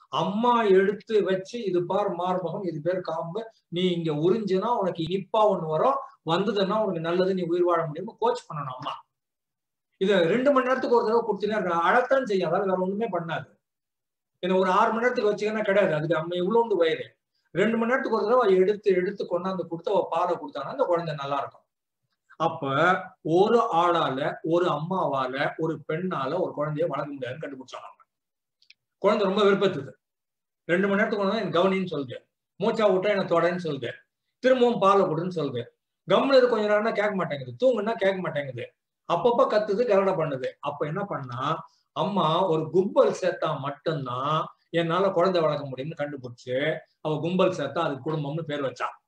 அம்மா எடுத்து வச்சு இது பார் மார்பகம் இது பேர் காம்பு நீ இங்க உறிஞ்சுனா உனக்கு இனிப்பா ஒண்ணு வரும் வந்ததுன்னா உனக்கு நல்லது நீ உயிர் வாழ முடியும் கோச் பண்ணணும் அம்மா இத ரெண்டு மணி நேரத்துக்கு ஒரு தடவை கொடுத்தீங்கன்னா அழத்தான் செய்யும் அதாவது வேற ஒண்ணுமே பண்ணாது ஏன்னா ஒரு ஆறு மணி நேரத்துக்கு வச்சுக்கன்னா கிடையாது அதுக்கு அம்மா இவ்வளோண்டு வயிறு ரெண்டு மணி நேரத்துக்கு ஒரு தடவை எடுத்து எடுத்து கொண்டாந்து கொடுத்து அவ பாலை கொடுத்தானா அந்த குழந்தை நல்லா இருக்கும் அப்ப ஒரு ஆளால ஒரு அம்மாவால ஒரு பெண்ணால ஒரு குழந்தைய வளர்க்க முடியாதுன்னு கண்டுபிடிச்சாங்க குழந்தை ரொம்ப விருப்பத்துது ரெண்டு மணி நேரத்துக்கு ஒன்று எனக்கு கவனின்னு சொல்லுது மூச்சா விட்டா எனக்கு தொடன்னு சொல்லுது திரும்பவும் பாலை கொடுன்னு சொல்லுது கம்முனு கொஞ்ச நேரம்னா கேட்க மாட்டேங்குது தூங்குன்னா கேட்க மாட்டேங்குது அப்பப்ப கத்துது கரடை பண்ணுது அப்ப என்ன பண்ணா அம்மா ஒரு கும்பல் சேர்த்தா மட்டும்தான் என்னால குழந்தை வளர்க்க முடியும்னு கண்டுபிடிச்சு அவ கும்பல் சேர்த்தா அது குடும்பம்னு பேர் வச்சா